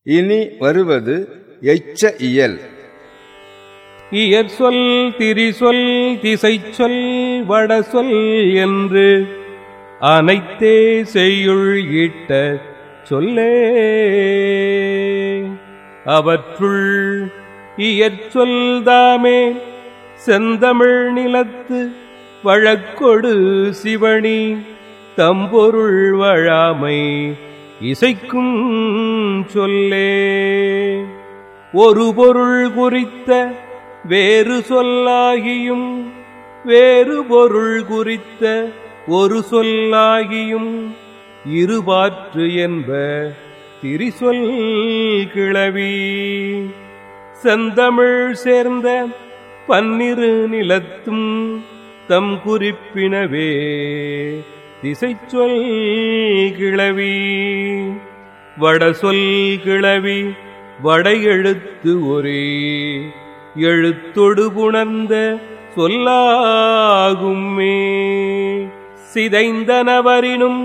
இனி வருவது எச்ச இயல் இயற் சொல் திரிசொல் திசைச்சொல் வடசொல் என்று அனைத்தே செய்யுள் ஈட்ட சொல்லே அவற்றுள் இயற்சொல் தாமே செந்தமிழ் நிலத்து வழக்கொடு சிவணி தம்பொருள் வழாமை இசைக்கும் சொல்லே ஒரு பொருள் குறித்த வேறு சொல்லாகியும் வேறு பொருள் குறித்த ஒரு சொல்லாகியும் இருபாற்று என்ப திரிசொல் கிளவி செந்தமிழ் சேர்ந்த பன்னிரு நிலத்தும் தம் குறிப்பினவே திசைச்சொல் கிளவி வடசொல் கிளவி வடையெழுத்து ஒரே எழுத்தொடு புணர்ந்த சொல்லாகுமே சிதைந்தனவரினும்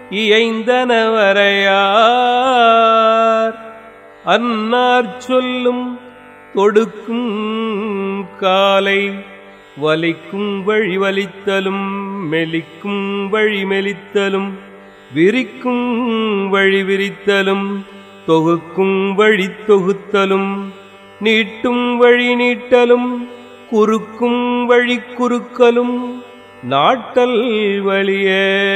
இயைந்தனவரையார் அன்னார் சொல்லும் தொடுக்கும் காலை வலிக்கும் வழி வலித்தலும் மெலிக்கும் வழி மெலித்தலும் விரிக்கும் வழி விரித்தலும் தொகுக்கும் வழி தொகுத்தலும் நீட்டும் வழி நீட்டலும் குறுக்கும் வழி குறுக்கலும் நாட்டல் வழிய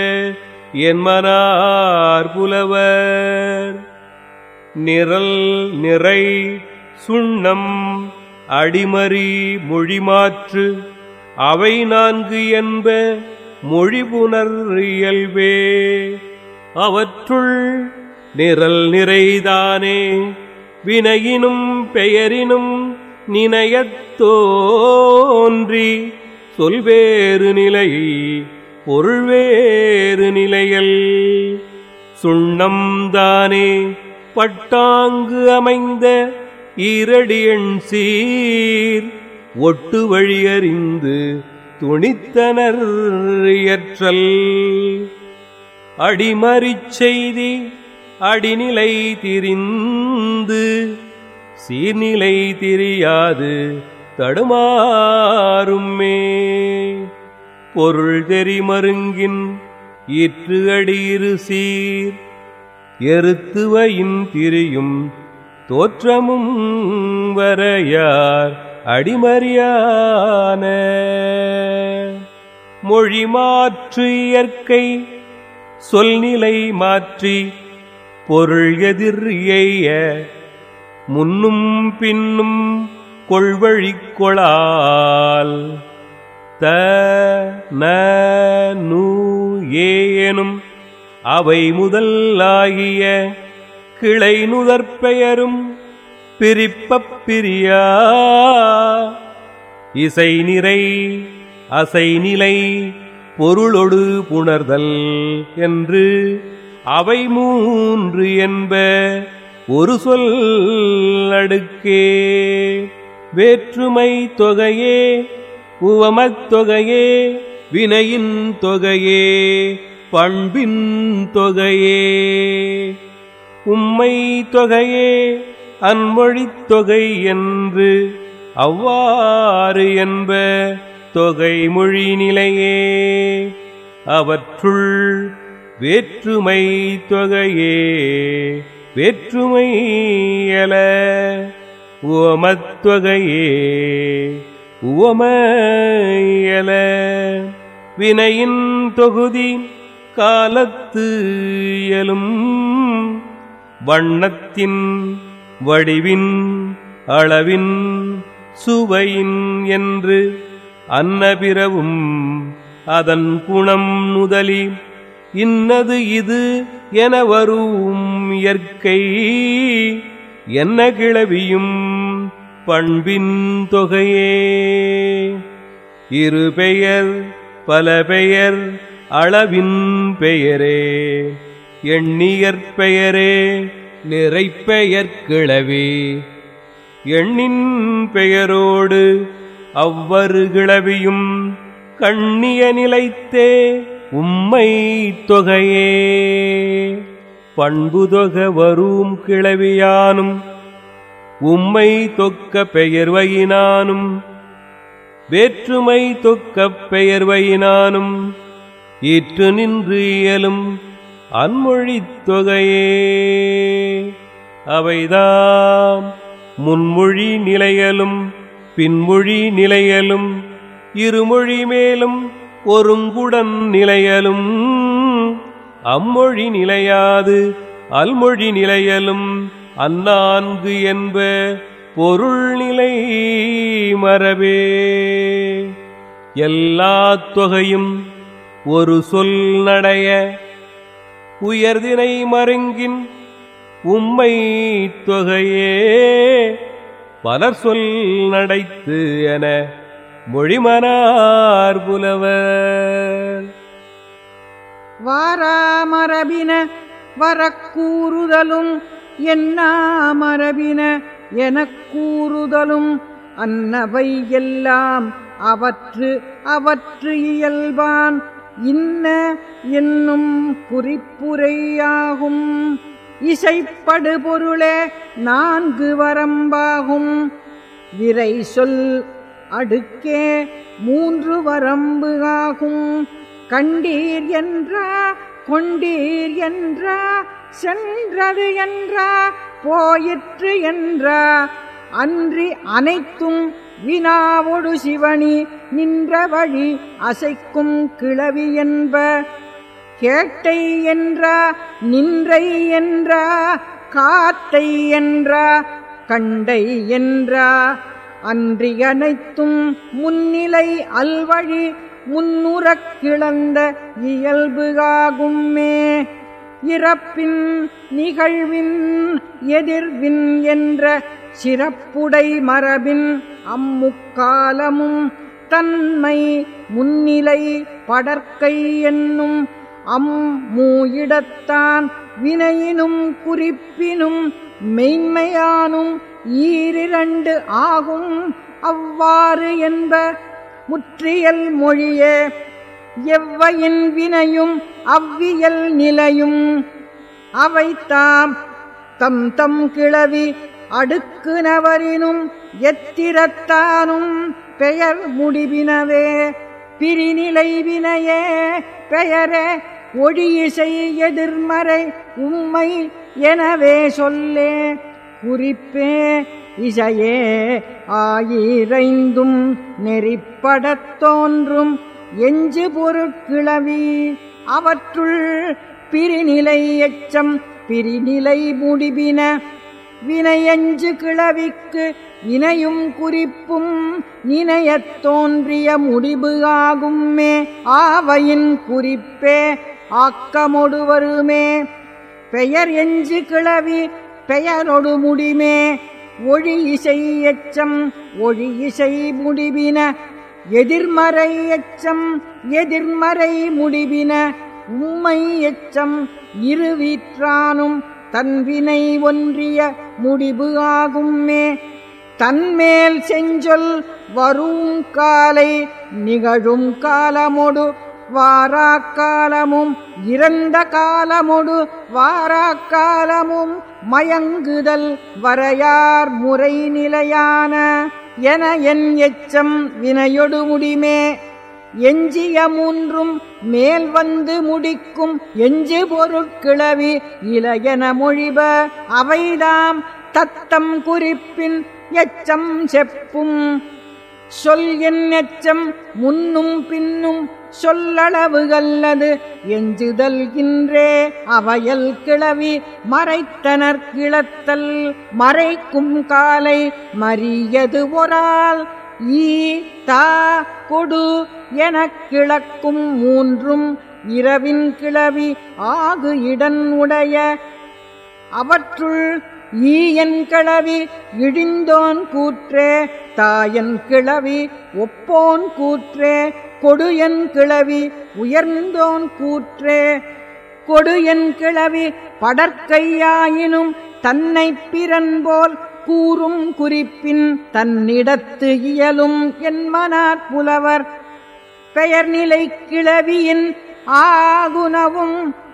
என்மனார் புலவர் நிரல் நிறை சுண்ணம் அடிமறி மொழிமாற்று அவை நான்கு என்ப மொழிபுணர் இயல்பே அவற்றுள் நிரல் நிறைதானே வினையினும் பெயரினும் நினையத் தோன்றி சொல்வேறு நிலை பொருள்வேறு நிலையல் சுண்ணம்தானே பட்டாங்கு அமைந்த ஈரடியன் சீர் ஒட்டு வழியறிந்து துணித்தனர் இயற்றல் அடிமறிச் செய்தி அடிநிலை திரிந்து சீர்நிலை திரியாது தடுமாறுமே பொருள் தெரிமருங்கின் ஈற்று அடியிரு சீர் எருத்துவையின் திரியும் தோற்றமும் வரையார் அடிமறியான மொழி மாற்று இயற்கை சொல்நிலை மாற்றி பொருள் எதிர் எய்ய முன்னும் பின்னும் கொள்வழி கொளால் த ந நு ஏ எனும் அவை முதலாகிய கிளை நுதற்பெயரும் பிரிப்பப் பிரியா இசை நிறை அசை நிலை பொருளொடு புணர்தல் என்று அவை மூன்று என்ப ஒரு சொல் அடுக்கே வேற்றுமை தொகையே உவமத் தொகையே வினையின் தொகையே பண்பின் தொகையே உம்மை தொகையே அன்மொழித் தொகை என்று அவ்வாறு என்ப தொகை மொழி நிலையே அவற்றுள் வேற்றுமை தொகையே வேற்றுமை எல உவமத்தொகையே உவமையல வினையின் தொகுதி காலத்து இயலும் வண்ணத்தின் வடிவின் அளவின் சுவையின் என்று அன்னபிறவும் அதன் குணம் நுதலி இன்னது இது என வரும் இயற்கை என்ன கிளவியும் பண்பின் தொகையே இரு பெயர் பல பெயர் அளவின் பெயரே எண்ணியற் பெயரே நிறைப்பெயர் கிளவி எண்ணின் பெயரோடு அவ்வரு கிளவியும் கண்ணிய நிலைத்தே உம்மை தொகையே பண்புதொக வரும் கிளவியானும் உம்மை தொக்க பெயர்வையினானும் வேற்றுமை தொக்கப் பெயர்வையினானும் ஈற்று நின்று இயலும் அன்மொழித் தொகையே அவைதாம் முன்மொழி நிலையலும் பின்மொழி நிலையலும் இருமொழி மேலும் ஒருங்குடன் நிலையலும் அம்மொழி நிலையாது அல்மொழி நிலையலும் அந்நான்கு என்ப பொருள் நிலை மரபே எல்லா தொகையும் ஒரு சொல் நடைய உயர்தினை மருங்கின் உம்மை தொகையே பலர் சொல் நடைத்து என மொழிமனார் புலவர் வாராமரபின வரக்கூறுதலும் என்னாமரபின எனக் கூறுதலும் அன்னவை எல்லாம் அவற்று அவற்று இயல்பான் இன்ன என்னும் குறிப்புரையாகும் இசைப்படு பொருளே நான்கு வரம்பாகும் விரை சொல் அடுக்கே மூன்று வரம்பு ஆகும் கண்டீர் என்றா கொண்டீர் என்றா சென்றது என்றா போயிற்று என்றா அன்றி அனைத்தும் வினாவொடு சிவனி நின்ற வழி அசைக்கும் கிளவி என்ப கேட்டை என்றா நின்றை என்றா காத்தை என்றா கண்டை என்றா அன்றி அனைத்தும் முன்னிலை அல்வழி முன்னுறக் கிளந்த இயல்புகாகும்மே இறப்பின் நிகழ்வின் எதிர்வின் என்ற சிறப்புடை மரபின் அம்முக்காலமும் தன்மை முன்னிலை படற்கை என்னும் அம் மூயிடத்தான் வினையினும் குறிப்பினும் மெய்மையானும் ஈரிரண்டு ஆகும் அவ்வாறு என்ப முற்றியல் மொழியே எவ்வையின் வினையும் அவ்வியல் நிலையும் அவை தாம் தம் தம் கிளவி அடுக்கு நவரினும் எத்திரத்தானும் பெயர் முடிவினவே பிரிநிலை வினையே பெயரே ஒழியிசை எதிர்மறை உம்மை எனவே சொல்லே குறிப்பே இசையே ஆயிரைந்தும் நெறிப்படத் தோன்றும் எஞ்சு பொருட்கிளவி அவற்றுள் பிரிநிலை எச்சம் பிரிநிலை முடிவின வினையஞ்சு கிளவிக்கு இணையும் குறிப்பும் நினையத் தோன்றிய முடிவு ஆகும்மே ஆவையின் குறிப்பே ஆக்கமொடு வருமே பெயர் எஞ்சு கிளவி பெயரொடு முடிமே ஒழி இசை எச்சம் ஒழி இசை முடிவின எதிர்மறை எச்சம் எதிர்மறை முடிவின உம்மை எச்சம் இருவீற்றானும் தன்வினை ஒன்றிய முடிவு ஆகும்மே தன்மேல் செஞ்சொல் வரும் காலை நிகழும் காலமொடு வாராக்காலமும் இறந்த காலமொடு வாராக்காலமும் மயங்குதல் வரையார் முறை நிலையான என என் எச்சம் வினையொடு முடிமே எஞ்சிய மூன்றும் மேல் வந்து முடிக்கும் எஞ்சு பொருட்கிளவி இளையன மொழிப அவைதாம் தத்தம் குறிப்பின் எச்சம் செப்பும் சொல் என் எச்சம் முன்னும் பின்னும் சொல்லளவுகல்லது எஞ்சுதல் இன்றே அவையல் கிளவி மறைத்தனர் கிளத்தல் மறைக்கும் காலை மறியது ஒரால் ஈ தா கொடு எனக் கிளக்கும் மூன்றும் இரவின் கிளவி ஆகு இடன் உடைய அவற்றுள் ஈயன் கிளவி இழிந்தோன் கூற்றே தாயன் கிளவி ஒப்போன் கூற்றே கொடுயன் கிளவி உயர்ந்தோன் கூற்றே கொடுயன் கிளவி படற்கையாயினும் தன்னை பிறன்போல் கூறும் குறிப்பின் தன்னிடத்து இயலும் என்மனார் புலவர் பெயர்நிலை கிளவியின் ஆகுனவும்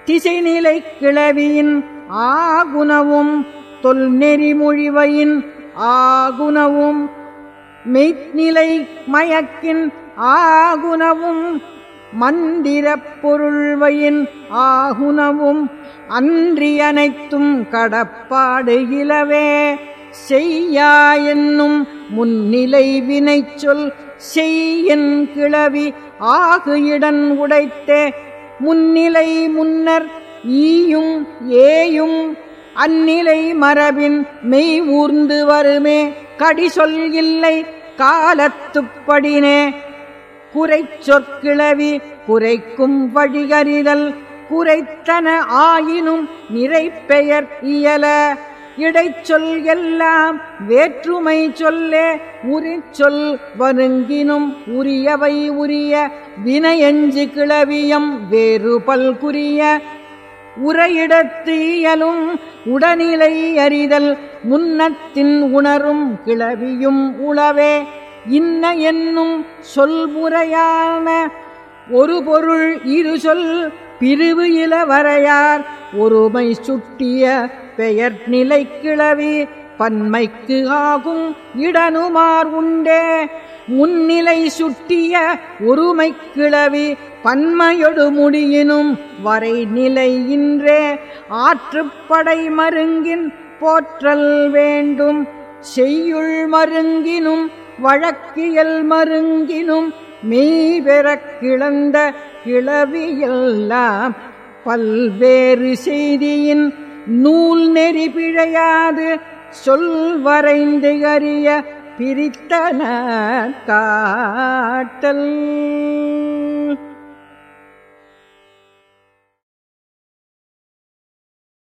திசைநிலை கிளவியின் ஆகுணவும் தொல்நெறிமொழிவையின் ஆகுணவும் மெய்நிலை மயக்கின் ஆகுணவும் மந்திரப் பொருள்வையின் ஆகுணவும் அன்றி அனைத்தும் கடப்பாடு இலவே செய்யா என்னும் முன்னிலை வினைச் சொல் செய்யன் கிளவி ஆகு இடன் உடைத்தே முன்னிலை முன்னர் ஈயும் ஏயும் அந்நிலை மரபின் மெய் ஊர்ந்து வருமே கடிசொல் இல்லை காலத்துப்படினே குறைச் சொற்கிளவி குறைக்கும் வழிகறிதல் குறைத்தன ஆயினும் நிறைப்பெயர் இயல இடைச்சொல் எல்லாம் வேற்றுமை சொல்லே உரிச்சொல் வருங்கினும் உரியவை உரிய வினையஞ்சு கிளவியம் வேறு பல்குரிய உரையிடத்து இயலும் உடனிலை அறிதல் முன்னத்தின் உணரும் கிளவியும் உளவே இன்ன என்னும் சொல்முறையான ஒரு பொருள் இரு சொல் பிரிவு இளவரையார் ஒருமை சுட்டிய பெயர் நிலை கிளவி பன்மைக்கு ஆகும் இடனுமார் உண்டே முன்னிலை சுட்டிய ஒருமை கிளவி பன்மையொடு முடியினும் வரை நிலை இன்றே ஆற்றுப்படை மருங்கின் போற்றல் வேண்டும் செய்யுள் மருங்கினும் வழக்கியல் மருங்கினும் மெய் பெறக் கிளந்த கிளவியெல்லாம் பல்வேறு செய்தியின் நூல் நெறி பிழையாது சொல் வரைந்து அறிய பிரித்தன காட்டல்